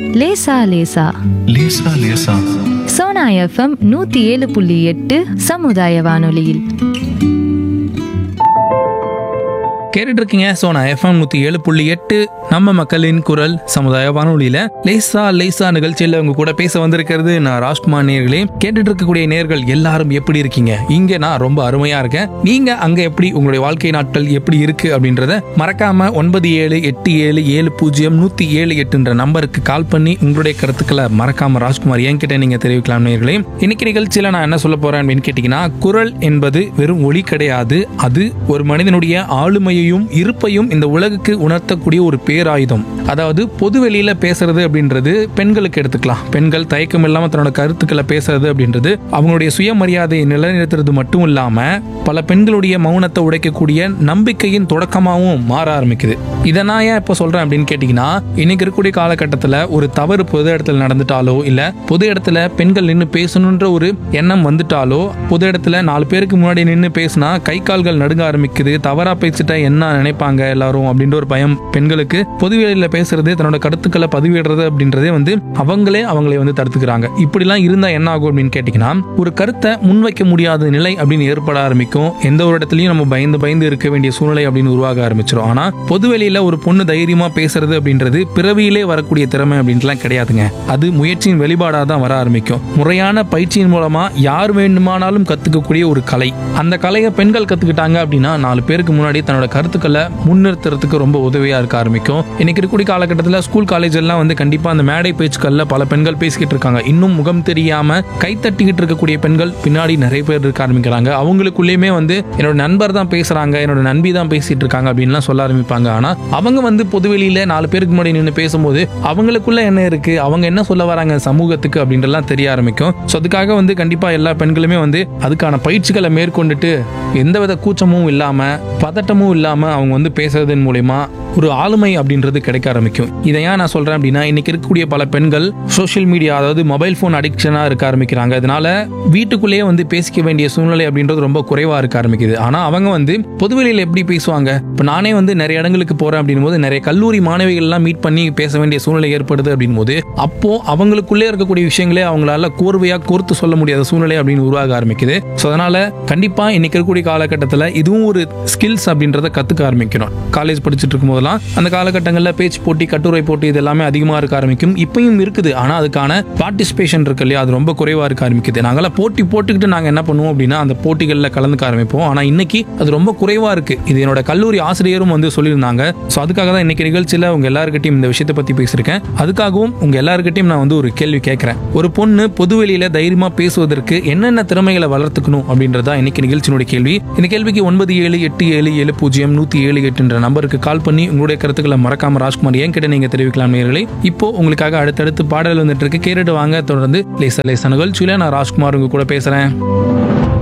லேசா லேசா லேசா லேசா சோனா எஃப்எம் நூத்தி ஏழு புள்ளி எட்டு சமுதாய வானொலியில் கேட்டுட்டு இருக்கீங்க சோனா எஃப்எம் நூத்தி ஏழு புள்ளி எட்டு நம்ம மக்களின் குரல் சமுதாய வானொலியில லேசா லேசா நிகழ்ச்சியில உங்க கூட பேச வந்திருக்கிறது நான் ராஜ்குமார் நேர்களே கேட்டுட்டு இருக்கக்கூடிய நேர்கள் எல்லாரும் எப்படி இருக்கீங்க இங்க நான் ரொம்ப அருமையா இருக்கேன் நீங்க அங்க எப்படி உங்களுடைய வாழ்க்கை நாட்கள் எப்படி இருக்கு அப்படின்றத மறக்காம ஒன்பது ஏழு எட்டு ஏழு ஏழு பூஜ்ஜியம் நூத்தி ஏழு எட்டுன்ற நம்பருக்கு கால் பண்ணி உங்களுடைய கருத்துக்களை மறக்காம ராஜ்குமார் என்கிட்ட நீங்க தெரிவிக்கலாம் நேர்களே இன்னைக்கு நிகழ்ச்சியில நான் என்ன சொல்ல போறேன் அப்படின்னு கேட்டீங்கன்னா குரல் என்பது வெறும் ஒளி கிடையாது அது ஒரு மனிதனுடைய ஆளுமையையும் இருப்பையும் இந்த உலகுக்கு உணர்த்தக்கூடிய ஒரு பேராயுதம் அதாவது பொது வெளியில பேசுறது அப்படின்றது பெண்களுக்கு எடுத்துக்கலாம் பெண்கள் தயக்கம் இல்லாம தன்னோட கருத்துக்களை பேசுறது அப்படின்றது அவங்களுடைய சுயமரியாதையை நிலைநிறுத்துறது மட்டும் இல்லாம பல பெண்களுடைய மௌனத்தை உடைக்கக்கூடிய நம்பிக்கையின் தொடக்கமாகவும் மாற ஆரம்பிக்குது இதை நான் ஏன் இப்போ சொல்றேன் அப்படின்னு கேட்டீங்கன்னா இன்னைக்கு இருக்கக்கூடிய காலகட்டத்தில் ஒரு தவறு பொது இடத்துல நடந்துட்டாலோ இல்ல பொது இடத்துல பெண்கள் நின்று பேசணுன்ற ஒரு எண்ணம் வந்துட்டாலோ பொது இடத்துல நாலு பேருக்கு முன்னாடி நின்று பேசினா கை கால்கள் நடுங்க ஆரம்பிக்குது தவறா பேசிட்டா என்ன நினைப்பாங்க எல்லாரும் அப்படின்ற ஒரு பயம் பெண்களுக்கு பொது வேலையில பேசுறது தன்னோட கருத்துக்களை பதிவிடுறது அப்படின்றதே வந்து அவங்களே அவங்களை வந்து தடுத்துக்கிறாங்க இப்படிலாம் இருந்தா என்ன ஆகும் அப்படின்னு கேட்டீங்கன்னா ஒரு கருத்தை முன்வைக்க முடியாத நிலை அப்படின்னு ஏற்பட ஆரம்பிக்கும் எந்த ஒரு இடத்துலயும் நம்ம பயந்து பயந்து இருக்க வேண்டிய சூழ்நிலை அப்படின்னு உருவாக ஆரம்பிச்சிடும் ஆனா பொது வெளியில ஒரு பொண்ணு தைரியமா பேசுறது அப்படின்றது பிறவியிலே வரக்கூடிய திறமை அப்படின்ட்டுலாம் கிடையாதுங்க அது முயற்சியின் வெளிப்பாடாக தான் வர ஆரம்பிக்கும் முறையான பயிற்சியின் மூலமா யார் வேண்டுமானாலும் கத்துக்கக்கூடிய ஒரு கலை அந்த கலையை பெண்கள் கத்துக்கிட்டாங்க அப்படின்னா நாலு பேருக்கு முன்னாடி தன்னோட கருத்துக்களை முன்னிறுத்துறதுக்கு ரொம்ப உதவியா இருக்க ஆரம்பிக்கும் இன்னைக்கு இருக்கக்கூடிய காலகட்டத்தில் ஸ்கூல் காலேஜ் எல்லாம் வந்து கண்டிப்பா அந்த மேடை பேச்சுக்கள்ல பல பெண்கள் பேசிக்கிட்டு இருக்காங்க இன்னும் முகம் தெரியாம கை தட்டிக்கிட்டு இருக்கக்கூடிய பெண்கள் பின்னாடி நிறைய பேர் இருக்க ஆரம்பிக்கிறாங்க அவங்களுக்குள்ளேயுமே வந்து என்னோட நண்பர் தான் பேசுறாங்க என்னோட நண்பி தான் பேசிட்டு இருக்காங்க அப்படின்லாம் சொல்ல ஆரம்பிப்பாங்க ஆனா அவங்க வந்து பொதுவெளியில நாலு பேருக்கு முன்னாடி நின்று பேசும்போது அவங்களுக்குள்ள என்ன இருக்கு அவங்க என்ன சொல்ல வராங்க சமூகத்துக்கு அப்படின்றலாம் தெரிய ஆரம்பிக்கும் ஸோ அதுக்காக வந்து கண்டிப்பா எல்லா பெண்களுமே வந்து அதுக்கான பயிற்சிகளை மேற்கொண்டுட்டு எந்தவித கூச்சமும் இல்லாம பதட்டமும் இல்லாம அவங்க வந்து பேசுறதன் மூலயமா ஒரு ஆளுமை அப்படின்றது கிடைக்க ஆரம்பிக்கும் இதை ஏன் நான் சொல்றேன் அப்படின்னா இன்னைக்கு இருக்கக்கூடிய பல பெண்கள் சோஷியல் மீடியா அதாவது மொபைல் ஃபோன் அடிக்ஷனா இருக்க ஆரம்பிக்கிறாங்க அதனால வீட்டுக்குள்ளேயே வந்து பேசிக்க வேண்டிய சூழ்நிலை அப்படின்றது ரொம்ப குறைவா இருக்க ஆரம்பிக்குது ஆனா அவங்க வந்து பொதுவெளியில எப்படி பேசுவாங்க இப்போ நானே வந்து நிறைய இடங்களுக்கு போறேன் அப்படின் போது நிறைய கல்லூரி மாணவிகள் எல்லாம் மீட் பண்ணி பேச வேண்டிய சூழ்நிலை ஏற்படுது அப்படின் போது அப்போ அவங்களுக்குள்ளே இருக்கக்கூடிய விஷயங்களே அவங்களால கோர்வையா கோர்த்து சொல்ல முடியாத சூழ்நிலை அப்படின்னு உருவாக ஆரம்பிக்குது ஸோ அதனால கண்டிப்பா இன்னைக்கு இருக்கக்கூடிய காலகட்டத்தில் இதுவும் ஒரு ஸ்கில்ஸ் அப்படின்றத கத்துக்க ஆரம்பிக்கணும் காலேஜ் படிச்சுட்டு இருக்கும் போதெல்லாம் அந்த காலகட்டங்களில் பேச்சு போட்டி கட்டுரை போட்டி இது எல்லாமே அதிகமாக இருக்க ஆரம்பிக்கும் இப்பயும் இருக்குது ஆனால் அதுக்கான பார்ட்டிசிபேஷன் இருக்கு இல்லையா அது ரொம்ப குறைவாக இருக்க ஆரம்பிக்குது நாங்களாம் போட்டி போட்டுக்கிட்டு நாங்கள் என்ன பண்ணுவோம் அப்படின்னா அந்த போட்டிகளில் கலந்துக்க ஆரம்பிப்போம் ஆனால் இன்னைக்கு அது ரொம்ப குறைவாக இருக்கு இது என்னோட கல்லூரி ஆசிரியரும் வந்து சொல்லியிருந்தாங்க ஸோ அதுக்காக தான் இன்னைக்கு நிகழ்ச்சியில் உங்க எல்லாருக்கிட்டையும் இந்த விஷயத்தை பற்றி பேசியிருக்கேன் அதுக்காகவும் உங்க எல்லாருக்கிட்டையும் நான் வந்து ஒரு கேள்வி கேட்குறேன் ஒரு பொண்ணு பொதுவெளியில தைரியமா பேசுவதற்கு என்னென்ன திறமைகளை வளர்த்துக்கணும் அப்படின்றதா இன்னைக்கு நிகழ்ச்சியினுடைய கேள்வி இந்த கேள்விக்கு ஒன்பது ஏழு எட்டு ஏழு ஏழு பூஜ்ஜியம் நூத்தி ஏழு எட்டுன்ற நம்பருக்கு கால் பண்ணி உங்களுடைய கருத்துக்களை மறக்காம ராஜ்குமார் ஏன் கிட்ட நீங்க தெரிவிக்கலாம் நேர்களே இப்போ உங்களுக்காக அடுத்தடுத்து பாடல் வந்துட்டு இருக்கு கேட்டுட்டு வாங்க தொடர்ந்து லேச லேச நிகழ்ச்சியில நான் ராஜ்குமார் உங்க கூட பேசுறேன்